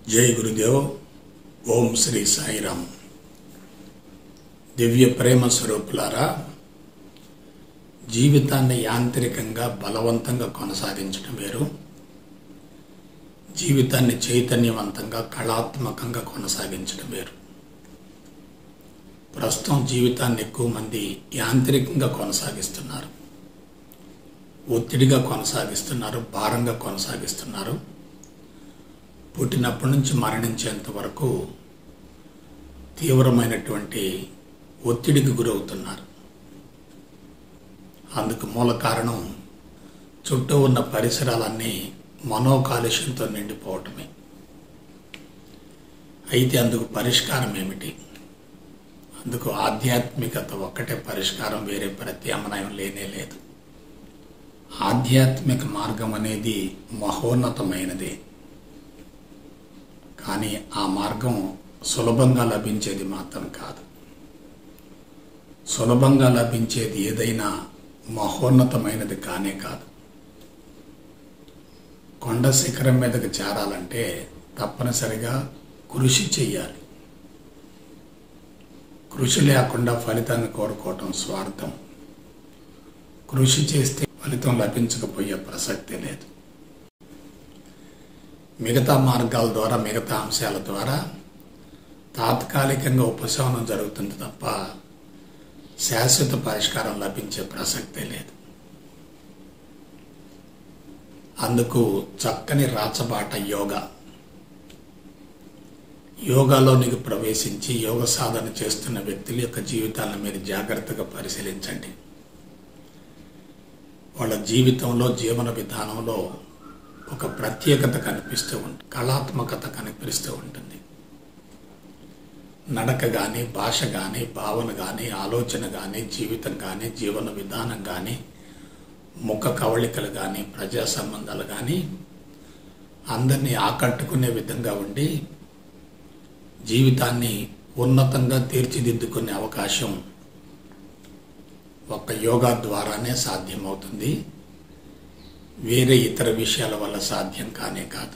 జై గురుదేవ్ ఓం శ్రీ సాయిరామ్ దివ్య ప్రేమ స్వరూపులారా జీవితాన్ని యాంత్రికంగా బలవంతంగా కొనసాగించడం వేరు జీవితాన్ని చైతన్యవంతంగా కళాత్మకంగా కొనసాగించడం వేరు ప్రస్తుతం జీవితాన్ని ఎక్కువ మంది యాంత్రికంగా కొనసాగిస్తున్నారు ఒత్తిడిగా కొనసాగిస్తున్నారు భారంగా కొనసాగిస్తున్నారు పుట్టినప్పటి నుంచి మరణించేంత వరకు తీవ్రమైనటువంటి ఒత్తిడికి గురవుతున్నారు అందుకు మూల కారణం చుట్టూ ఉన్న పరిసరాలన్నీ మనోకాలుష్యంతో నిండిపోవటమే అయితే అందుకు పరిష్కారం ఏమిటి అందుకు ఆధ్యాత్మికత ఒక్కటే పరిష్కారం వేరే ప్రత్యామ్నాయం లేనే లేదు ఆధ్యాత్మిక మార్గం అనేది మహోన్నతమైనదే కానీ ఆ మార్గం సులభంగా లభించేది మాత్రం కాదు సులభంగా లభించేది ఏదైనా మహోన్నతమైనది కానే కాదు కొండ శిఖరం మీదకి చేరాలంటే తప్పనిసరిగా కృషి చెయ్యాలి కృషి లేకుండా ఫలితాన్ని కోరుకోవటం స్వార్థం కృషి చేస్తే ఫలితం లభించకపోయే ప్రసక్తే లేదు మిగతా మార్గాల ద్వారా మిగతా అంశాల ద్వారా తాత్కాలికంగా ఉపశమనం జరుగుతుంది తప్ప శాశ్వత పరిష్కారం లభించే ప్రసక్తే లేదు అందుకు చక్కని రాచబాట యోగా యోగాలోనికి ప్రవేశించి యోగ సాధన చేస్తున్న వ్యక్తుల యొక్క జీవితాలను మీరు జాగ్రత్తగా పరిశీలించండి వాళ్ళ జీవితంలో జీవన విధానంలో ఒక ప్రత్యేకత కనిపిస్తూ ఉంటుంది కళాత్మకత కనిపిస్తూ ఉంటుంది నడక కానీ భాష కానీ భావన కానీ ఆలోచన కానీ జీవితం కానీ జీవన విధానం కానీ ముఖ కవళికలు కానీ ప్రజా సంబంధాలు కానీ అందరినీ ఆకట్టుకునే విధంగా ఉండి జీవితాన్ని ఉన్నతంగా తీర్చిదిద్దుకునే అవకాశం ఒక్క యోగా ద్వారానే సాధ్యమవుతుంది వేరే ఇతర విషయాల వల్ల సాధ్యం కానే కాదు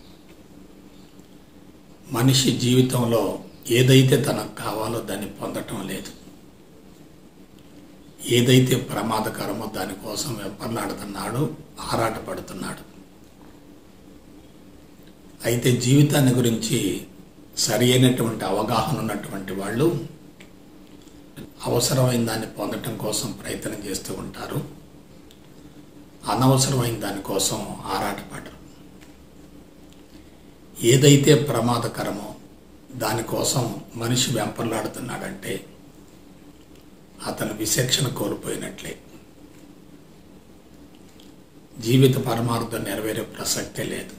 మనిషి జీవితంలో ఏదైతే తనకు కావాలో దాన్ని పొందటం లేదు ఏదైతే ప్రమాదకరమో దానికోసం వెంపర్లాడుతున్నాడు ఆరాటపడుతున్నాడు అయితే జీవితాన్ని గురించి సరి అయినటువంటి అవగాహన ఉన్నటువంటి వాళ్ళు అవసరమైన దాన్ని పొందటం కోసం ప్రయత్నం చేస్తూ ఉంటారు అనవసరమైన దానికోసం ఆరాటపడరు ఏదైతే ప్రమాదకరమో దానికోసం మనిషి వెంపర్లాడుతున్నాడంటే అతను విచక్షణ కోల్పోయినట్లే జీవిత పరమార్థం నెరవేరే ప్రసక్తే లేదు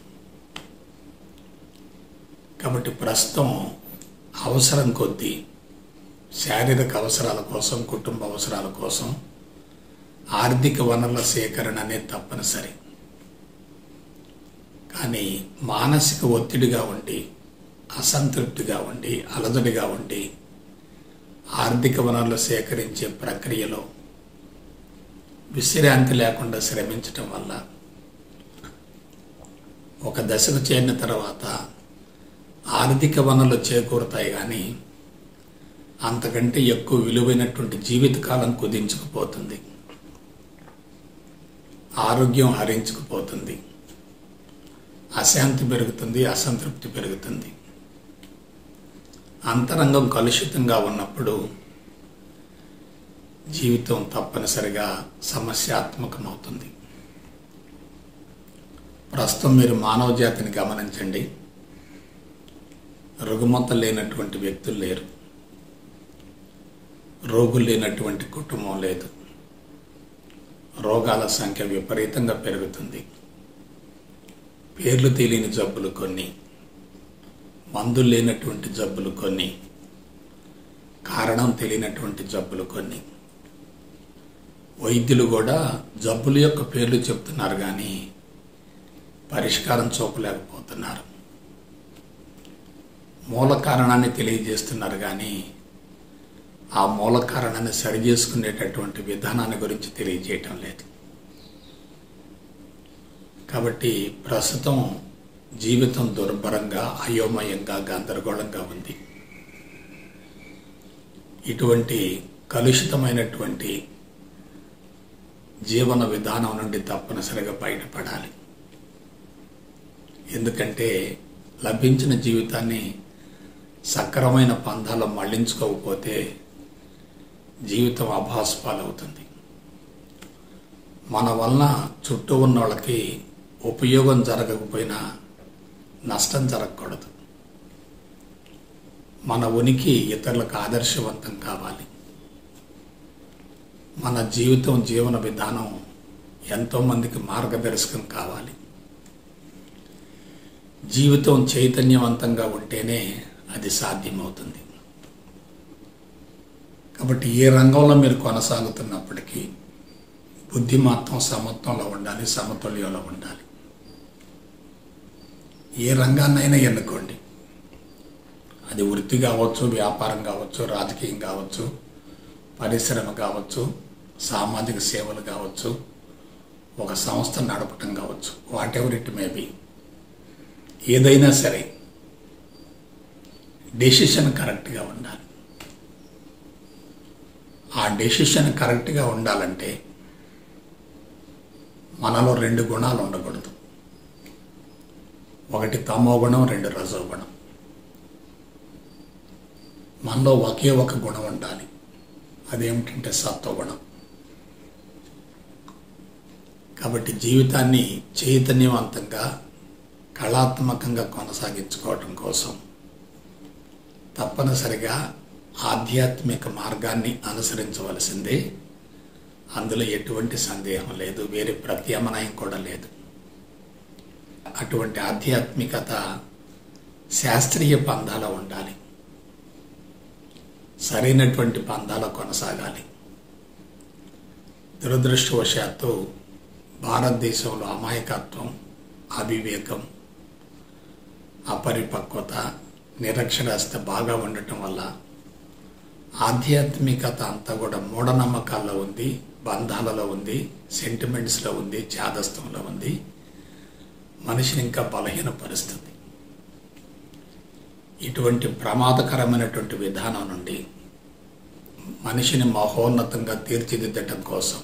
కాబట్టి ప్రస్తుతం అవసరం కొద్దీ శారీరక అవసరాల కోసం కుటుంబ అవసరాల కోసం ఆర్థిక వనరుల సేకరణ అనేది తప్పనిసరి కానీ మానసిక ఒత్తిడిగా ఉండి అసంతృప్తిగా ఉండి అలజడిగా ఉండి ఆర్థిక వనరులు సేకరించే ప్రక్రియలో విశ్రాంతి లేకుండా శ్రమించటం వల్ల ఒక దశకు చేరిన తర్వాత ఆర్థిక వనరులు చేకూరుతాయి కానీ అంతకంటే ఎక్కువ విలువైనటువంటి జీవితకాలం కుదించుకుపోతుంది ఆరోగ్యం హరించుకుపోతుంది అశాంతి పెరుగుతుంది అసంతృప్తి పెరుగుతుంది అంతరంగం కలుషితంగా ఉన్నప్పుడు జీవితం తప్పనిసరిగా సమస్యాత్మకమవుతుంది ప్రస్తుతం మీరు మానవ జాతిని గమనించండి రుగ్మత లేనటువంటి వ్యక్తులు లేరు రోగులు లేనటువంటి కుటుంబం లేదు రోగాల సంఖ్య విపరీతంగా పెరుగుతుంది పేర్లు తెలియని జబ్బులు కొన్ని మందులు లేనటువంటి జబ్బులు కొన్ని కారణం తెలియనటువంటి జబ్బులు కొన్ని వైద్యులు కూడా జబ్బుల యొక్క పేర్లు చెప్తున్నారు కానీ పరిష్కారం చూపలేకపోతున్నారు మూల కారణాన్ని తెలియజేస్తున్నారు కానీ ఆ మూల కారణాన్ని సరి చేసుకునేటటువంటి విధానాన్ని గురించి తెలియజేయటం లేదు కాబట్టి ప్రస్తుతం జీవితం దుర్భరంగా అయోమయంగా గందరగోళంగా ఉంది ఇటువంటి కలుషితమైనటువంటి జీవన విధానం నుండి తప్పనిసరిగా బయటపడాలి ఎందుకంటే లభించిన జీవితాన్ని సక్రమైన పంధాలో మళ్లించుకోకపోతే జీవితం అభాస్పాలవుతుంది మన వలన చుట్టూ ఉన్న వాళ్ళకి ఉపయోగం జరగకపోయినా నష్టం జరగకూడదు మన ఉనికి ఇతరులకు ఆదర్శవంతం కావాలి మన జీవితం జీవన విధానం ఎంతోమందికి మార్గదర్శకం కావాలి జీవితం చైతన్యవంతంగా ఉంటేనే అది సాధ్యమవుతుంది కాబట్టి ఏ రంగంలో మీరు కొనసాగుతున్నప్పటికీ బుద్ధి మాత్రం సమత్వంలో ఉండాలి సమతుల్యంలో ఉండాలి ఏ రంగాన్నైనా ఎన్నుకోండి అది వృత్తి కావచ్చు వ్యాపారం కావచ్చు రాజకీయం కావచ్చు పరిశ్రమ కావచ్చు సామాజిక సేవలు కావచ్చు ఒక సంస్థ నడపటం కావచ్చు whatever it may be ఏదైనా సరే డెసిషన్ కరెక్ట్గా ఉండాలి ఆ డెసిషన్ కరెక్ట్గా ఉండాలంటే మనలో రెండు గుణాలు ఉండకూడదు ఒకటి తమో గుణం రెండు రజో గుణం మనలో ఒకే ఒక గుణం ఉండాలి అదేమిటంటే సత్వగుణం కాబట్టి జీవితాన్ని చైతన్యవంతంగా కళాత్మకంగా కొనసాగించుకోవటం కోసం తప్పనిసరిగా ఆధ్యాత్మిక మార్గాన్ని అనుసరించవలసిందే అందులో ఎటువంటి సందేహం లేదు వేరే ప్రత్యామ్నాయం కూడా లేదు అటువంటి ఆధ్యాత్మికత శాస్త్రీయ పందాలో ఉండాలి సరైనటువంటి పందాలో కొనసాగాలి దురదృష్టవశాత్తు భారతదేశంలో అమాయకత్వం అవివేకం అపరిపక్వత నిరక్షరాస్యత బాగా ఉండటం వల్ల ఆధ్యాత్మికత అంతా కూడా మూఢనమ్మకాల్లో ఉంది బంధాలలో ఉంది సెంటిమెంట్స్లో ఉంది చాదస్తంలో ఉంది మనిషిని ఇంకా బలహీనపరుస్తుంది ఇటువంటి ప్రమాదకరమైనటువంటి విధానం నుండి మనిషిని మహోన్నతంగా తీర్చిదిద్దటం కోసం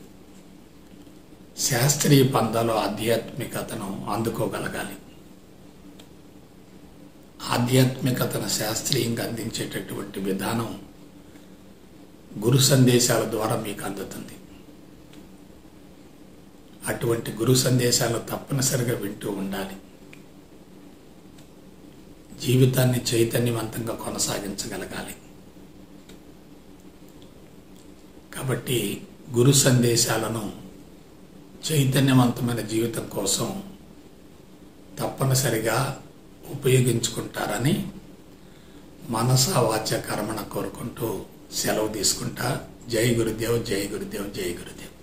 శాస్త్రీయ పందాలో ఆధ్యాత్మికతను అందుకోగలగాలి ఆధ్యాత్మికతను శాస్త్రీయంగా అందించేటటువంటి విధానం గురు సందేశాల ద్వారా మీకు అందుతుంది అటువంటి గురు సందేశాలు తప్పనిసరిగా వింటూ ఉండాలి జీవితాన్ని చైతన్యవంతంగా కొనసాగించగలగాలి కాబట్టి గురు సందేశాలను చైతన్యవంతమైన జీవితం కోసం తప్పనిసరిగా ఉపయోగించుకుంటారని మనస వాచ కర్మణ కోరుకుంటూ సెలవు తీసుకుంటా జై గురుదేవ్ జై గురుదేవ్ జై గురుదేవ్